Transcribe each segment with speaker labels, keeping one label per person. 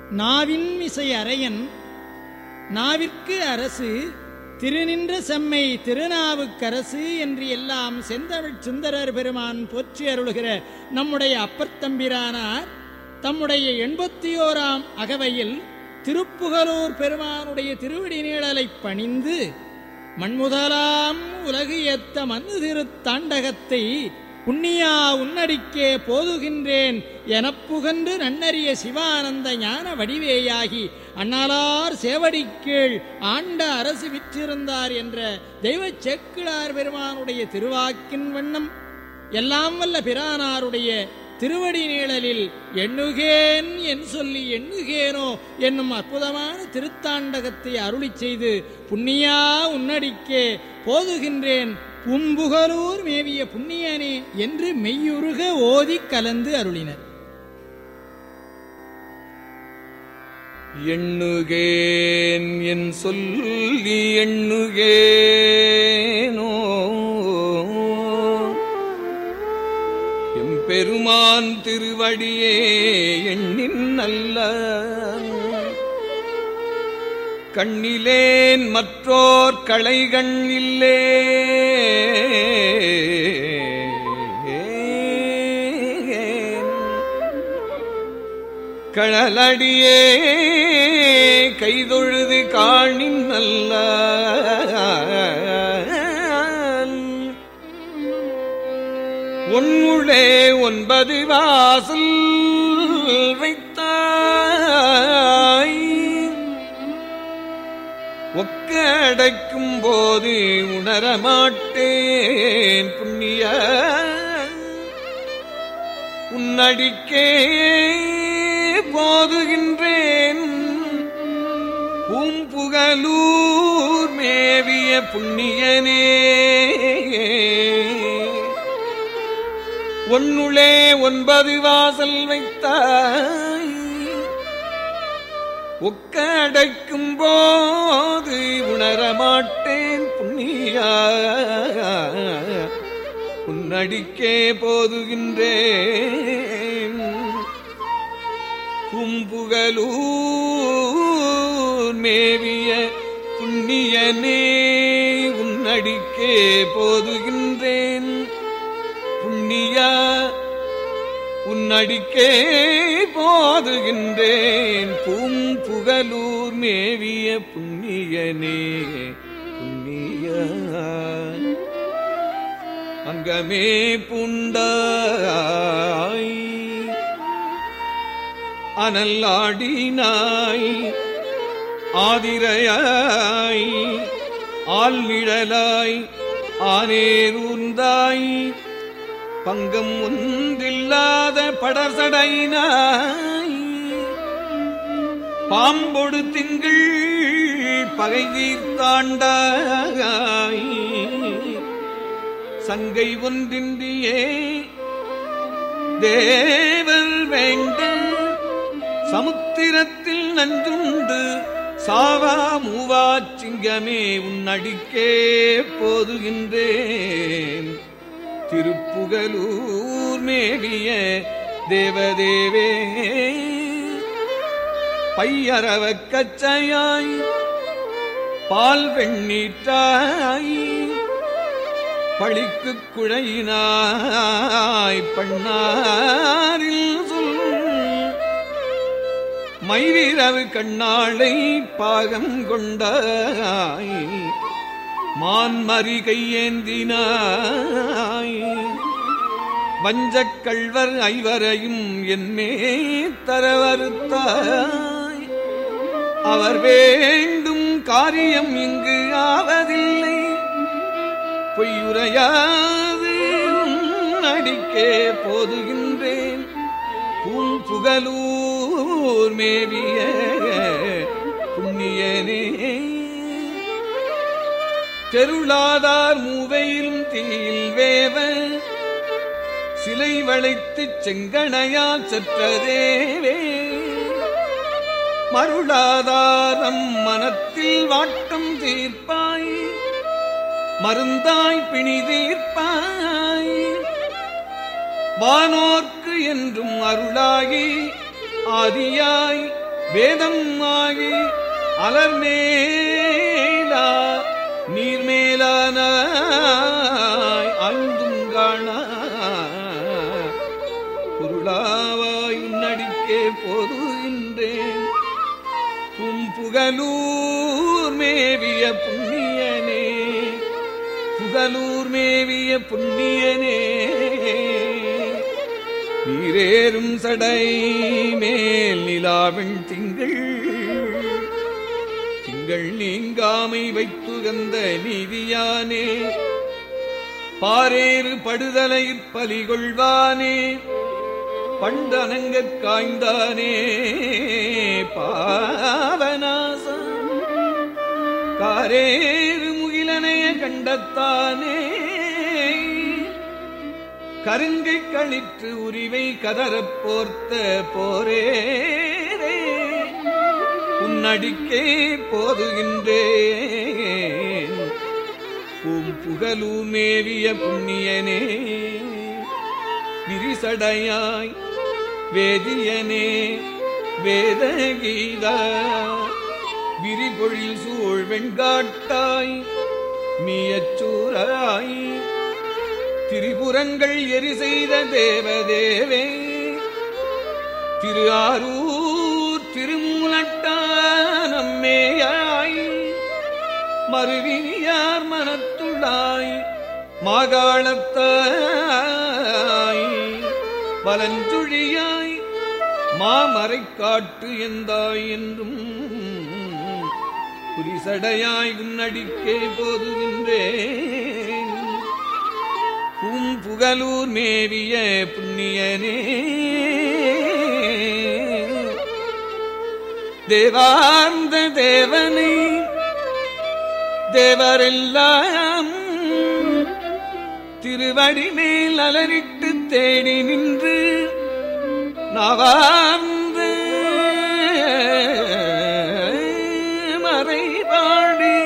Speaker 1: நாவின் இசை அரையன் நாவிற்கு அரசு திருநின்ற செம்மை திருநாவுக்கரசு என்று எல்லாம் செந்தமிழ் சுந்தரர் பெருமான் போற்றி அருளுகிற நம்முடைய அப்பர்த்தம்பிரானார் தம்முடைய எண்பத்தி ஓராம் அகவையில் திருப்புகலூர் பெருமானுடைய திருவடி நீழலைப் பணிந்து மண்முதலாம் உலகு ஏத்த மன்னு திருத்தாண்டகத்தை புண்ணியா உன்னடிக்கே போதுகின்றேன் எனப்புகன்று நன்னறிய சிவானந்த ஞான வடிவேயாகி அண்ணலார் சேவடிக்கீழ் ஆண்ட அரசு விற்றிருந்தார் என்ற தெய்வச் சேக்கிழார் பெருமானுடைய திருவாக்கின் வண்ணம் எல்லாம் வல்ல பிரானாருடைய திருவடி நீழலில் எண்ணுகேன் என் சொல்லி எண்ணுகேனோ என்னும் அற்புதமான திருத்தாண்டகத்தை அருளிச் செய்து புண்ணியா உன்னடிக்கே போதுகின்றேன் பும்புகலூர் மேவிய புண்ணியனே என்று மெய்யுருக ஓதிக் கலந்து அருளினர்
Speaker 2: எண்ணுகேன் என் சொல்லி எண்ணுகேனோ எம்பெருமான் திருவடியே எண்ணின் நல்ல கண்ணிலேன் மற்றோர் களைகண் இல்லே கழலடியே கைதொழுது காணின் நல்ல ஒன்னுளே ஒன்பது வாசல் வைத்தாய் ஒக்க அடைக்கும் போது உணரமாட்டேன் புண்ணிய உன்னடிக்கே போதுகின்றேன் பூம்புகலூர் மேவிய புண்ணியனே ஒன்னுளே ஒன்பது வாசல் வைத்தாய் ஒக்க அடைக்கும் போது உணரமாட்டேன் புண்ணியா உன்னடிக்கே போதுகின்றேன் கும்புகலூர் மேவிய புண்ணியனே உன்னடிக்கே போதுகின்றேன் புண்ணியா உன்னடிக்கே போதுகின்றேன் பூம்புகலூர் மேவிய புண்ணியனே புண்ணியா அங்கமே புண்டாய் அனல்லாடினாய் ஆதிரையாய் ஆள்நிழலாய் ஆனேரூர்ந்தாய் பங்கம் ஒன்றில்லாத படசடைனாய் பாம்பொடு திங்கள் பகை தீர்த்தாண்டாய் சங்கை ஒன்றின்றியே தேவல் வேண்ட சமுத்திரத்தில் நஞ்சுண்டு சாவா மூவா சிங்கமே உன்னடிக்கே போதுகின்றேன் திருப்புகலூர் மேவிய தேவதேவே பையரவ கச்சையாய் பால் வெண்ணீற்றாய் பழிக்கு குழையினாய் பண்ணாரில் சொல் மயிரவு கண்ணாளை பாகம் கொண்டாய் மான்மறி கையேந்தினாய் வஞ்சக் கள்வர் ஐவரையும் என்னே தரவறுத்தாய் அவர் வேண்டும் காரியம் இங்கு ஆவதில்லை பொய்யுரையாது அடிக்கே போதுகின்றேன் பூம்புகலூர் மேவிய புண்ணியனே தெருளாதார் மூவையிலும் தீயில் வேவ சிலை வளைத்துச் செங்கணையால் செற்றதேவே மருளாதாரம் மனத்தில் வாட்டம் தீர்ப்பாய் மருந்தாய் பிணி தீர்ப்பாய் வானோர்க்கு என்றும் அருளாகி ஆதியாய் வேதம் ஆகி அலர்மேலா நீர்மேலான ஆழ்ந்தும் காணா பொருளாவாய் நடிக்கே போதுகின்றேன் உம் புகலூர் மேவிய புண்ணியனே புகலூர் மேவிய புண்ணியனே நீரேறும் சடை மேல் நிலாவின் திங்கள் திங்கள் நீங்காமை வைத்துகந்த நீதியானே பாரேறு படுதலையிற் பலிகொள்வானே பண்டனங்கற் காய்ந்தானே பாவநாசம் காரேறு முகிலனைய கண்டத்தானே கருங்கை கழிற்று உரிவை கதறப் போர்த்த போரேரே உன்னடிக்கே போதுகின்றேன் பூம் புகழூர் மேவிய புண்ணியனே விரிசடையாய் வேதியனே வேதகீதா விரிபொழில் சூழ் வெண்காட்டாய் மீயச்சூராய் திரிபுரங்கள் எரி செய்த தேவதேவே திரு ஆரூர் திருமூலட்டானம்மேயாய் மறுவினியார் மனத்துள்ளாய் மாகாளத்தாய் பலஞ்சுழியாய் மாமரை காட்டு எந்தாய் என்றும் புரிசடையாய் உன்னடிக்கே போதுகின்றேன் பூம் புகலூர் மேவிய புண்ணியனே தேவார்ந்த தேவனை தேவரெல்லாம் திருவடி மேல் அலரிட்டு தேடி நின்று நவார்ந்த மறைபாடி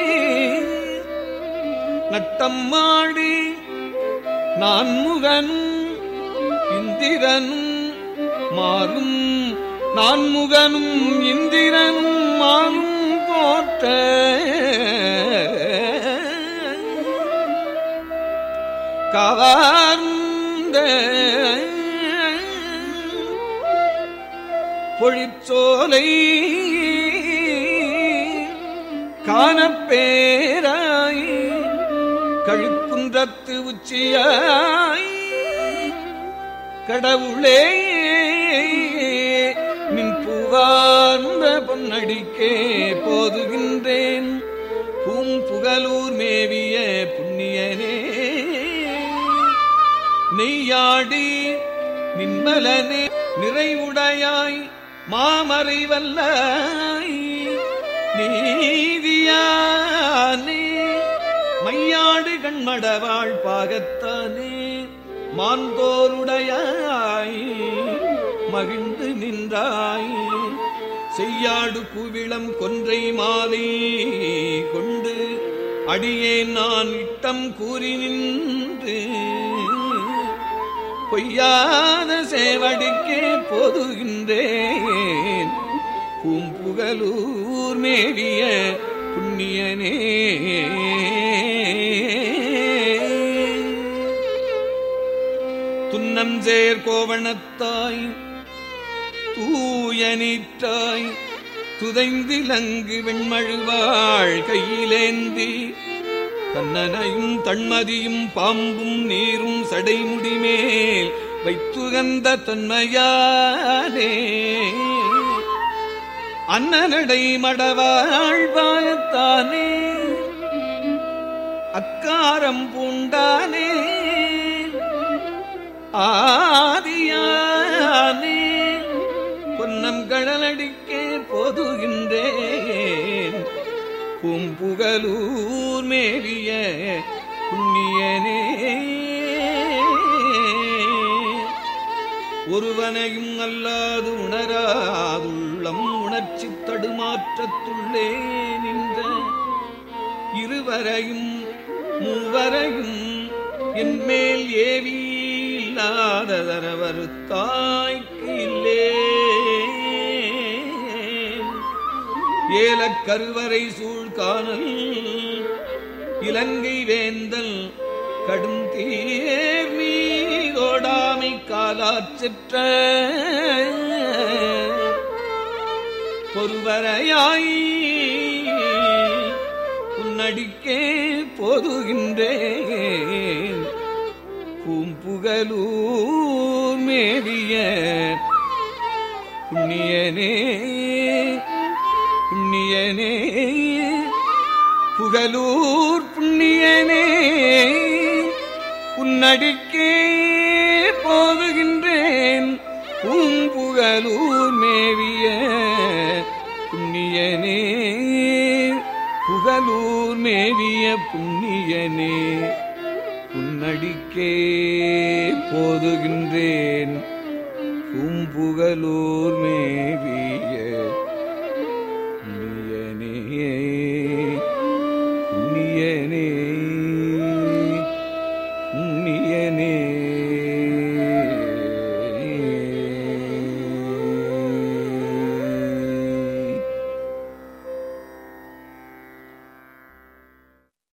Speaker 2: நட்டம்மாடி நான்முகனும் இந்திரனும் மாறும் நான்முகனும் இந்திரனும் மாறும் போற்ற கவார்ந்த பொழிச்சோலை காணப்பேராய் கழுக்குன்றத்து உச்சியாய் கடவுளே நின் பூவார்ந்த பொன்னடிக்கே போதுகின்றேன் பூம் புகலூர் மேவிய புண்ணியனே நெய்யாடி நின்மலனே நிறைவுடையாய் மாமறை வல்லாய் நீதியானே மையாடு கண்மடவாள் பாகத்தானே மாந்தோருடையாய் மகிழ்ந்து நின்றாய் செய்யாடு கூவிளம் கொன்றை மாலை கொண்டு அடியேன் நான் இட்டம் கூறி நின்று பொய்யாத சேவடிக்கே போதுகின்றேன் பூம்புகலூர் மேவிய புண்ணியனே துன்னஞ்சேர் கோவணத்தாய் தூயனிற்றாய் துதைந்திலங்கு வெண்மழுவாள் கையிலேந்தி கண்ணனையும் தன்மதியும் பாம்பும் நீரும் சடைமுடி மேல் வைத்துகந்த தன்மையானே அன்னநடை மடவாழ்வாயத்தானே அக்காரம் பூண்டானே ஆதியானே பொன்னம் கடலடிக்கே போதுகின்றேன் பூம்புகலூர் மேவிய புண்ணியனே ஒருவனையும் அல்லாது உணராதுள்ளம் உணர்ச்சி தடுமாற்றத்துள்ளே நின்ற இருவரையும் மூவரையும் என்மேல் ஏவி இல்லாததரவர் தாய்க்கு இல்லே ஏலக் கருவறை சூழ்கானல் இலங்கை வேந்தல் கடும் தீர் மீதோடாமை காலாற்றற்ற பொறுவரையாய் உன்னடிக்கே போதுகின்றேன் பூம்புகலூர் மேவிய புண்ணியனே புண்ணியனே புகலூர் புண்ணியனே உன்னடிக்கே போதுகின்றேன் பூம்புகலூர் மேவிய புண்ணியனே புகலூர் மேவிய புண்ணியனே உன்னடிக்கே போதுகின்றேன் பூம்புகலூர் மே